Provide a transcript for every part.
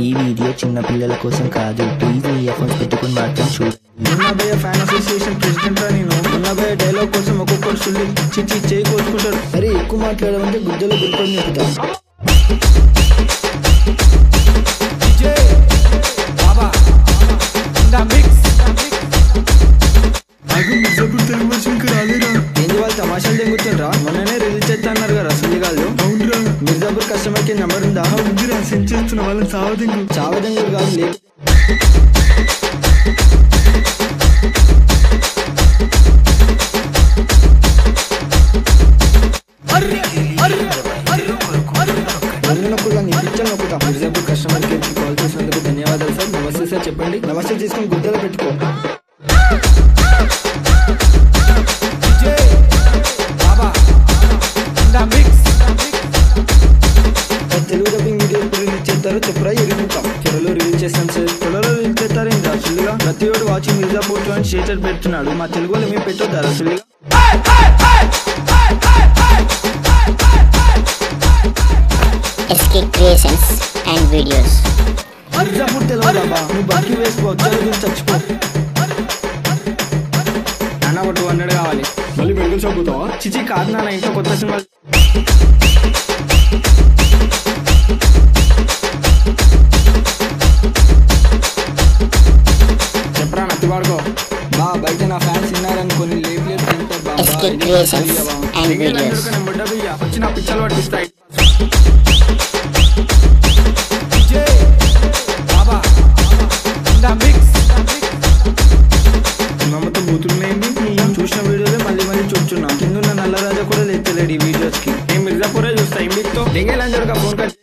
ఈ వీడియో చిన్న పిల్లల కోసం కాదు ప్లీజ్ ఇయర్ ఫోన్స్ పెట్టుకుని మాత్రం చూడండి మున్నాభయ్య ఫ్యాన్ అసోసియేషన్ ప్రెసిడెంట్ రా నేను మున్నాభయ్య డైలాగ్ కోసం ఒక్కొక్కరు సుల్లి చిచ్చి చేయి కోసుకుంటాడు అరే ఎక్కువ మాట్లాడమంటే గుద్దలో గురిపడి నింపుతా ఏంది వాళ్ళు తమాషాలు తెంగుతుండ్రా మొన్ననే రిలీజ్ చేస్తా అన్నారు కదా సుల్లిగాళ్ళు అవునరా మిర్జాపూర్ కస్టమర్ కేర్ నెంబర్ ఉందా ఉందిరా సెండ్ చేస్తున్నా వాళ్ళని చావదెంగు చావదెంగులు కాదు లేదు రెండు నొక్కుగా నీ పిక్చర్ నొక్కుతా మిర్జాపూర్ కస్టమర్ కేర్ కి కాల్ చేసినందుకు ధన్యవాదాలు సార్ నమస్తే సార్ చెప్పండి నమస్తే తీసుకొని గుడ్డలో పెట్టుకో సార్, తెలుగు డబ్బింగ్ వీడియో ఎప్పుడు రిలీజ్ చేస్తారో చెప్పురా ఎరుగుతాం త్వరలో రిలీజ్ చేస్తాం సార్ త్వరలో రిలీజ్ చేస్తారు ఇంకా అసలుగా ప్రతి ఒడు వాచింగ్ మిర్జాపూర్ అని స్టేటస్ పెడుతున్నాడు మా తెలుగు వాళ్ళు మేము పెట్టొద్దారు అసలుగా SK Creations and Videos. Mirzapur Telugu బాబా నువ్వు బతికి వేసుకో తెలుగు చచ్చిపో నాన్న ఒక టూ హండ్రెడ్ కావాలి మళ్ళీ మెడికల్ షాప్ పోతావా చిచి కాదు నాన్న ఇంట్లో కొత్త సినిమా చెప్పరా నత్తి వాడుకో బా బయట నా ఫ్యాన్స్ విన్నారని కొన్ని లేపు లేపు తింటారు బా, బా. SK ఎన్ని Creations పైసలు ఇయ్యవా? and దిగేలా Videos. ఎందుకు నేను బుడ్డ బియ్య? వచ్చి నా పిచ్చలు పట్టిస్తాయి మమ్మతో బూతులున్నాయండి చూసిన వీడియోలే మళ్ళీ మళ్ళీ చూస్తున్నా కింద నల్లరాజా కూడా లేచలేడు ఈ వీడియోస్ కి నేను మిర్జాపూరే చూస్తా ఏం బిక్తో దిగేలా జరగ ఫోన్ కట్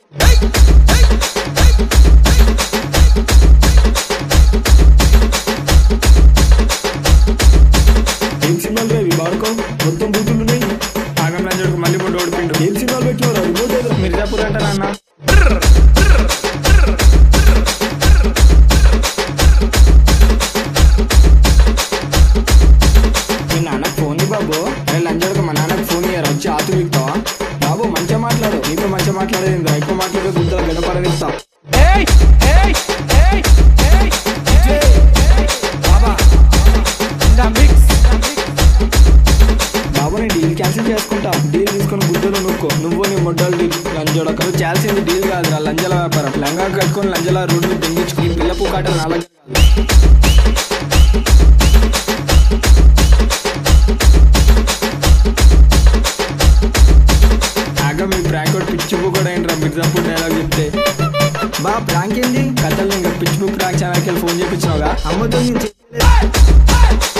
ఏం సినిమాలు రేవి బాడుకో మొత్తం బూతులు ఉన్నాయి ఆగం లంజోడుకు మళ్ళీ బొడ్డు ఓడిపిండు ఏం సినిమాలు పెట్టినవరా రిమోట్ ఏదో మిర్జాపూర్ అంటే నాన్న మీ నాన్నకు ఫోన్ ఇవ్వు బాబు అరే లంజోడుకు మా నాన్నకు ఫోన్ ఇయ్యారు వచ్చి ఆతు విక్తావా బాబు మంచిగా మాట్లాడు నీతో మంచిగా మాట్లాడేది ఎక్కువ మాట్లాడే గుద్దలు గడపడనిస్తా బాబు నేను డీల్ క్యాన్సిల్ చేసుకుంటా డీల్ తీసుకొని గుడ్డలో నొక్కో నువ్వు నీ మొడ్డలు డీల్ లంజోడక నువ్వు చేయాల్సింది డీల్ కాదు రా లంజల వ్యాపారం లంగా కట్టుకొని లంజల రోడ్డు పెంగించుకుని పిల్ల పూకాటలు నాలుగు ఆగా మీ ప్రాంక్ ఒకటి పిచ్చి బుక్ కూడా ఏంట్రా మిర్జాపూర్ డైలాగ్ చెప్తే బా ప్రాంక్ ఏంది కథలు ఇంకా పిచ్చి బుక్ ప్రాంక్ ఛానల్కి వెళ్ళి ఫోన్ చేయించినావుగా అమ్మతో నేను చేయలేదు.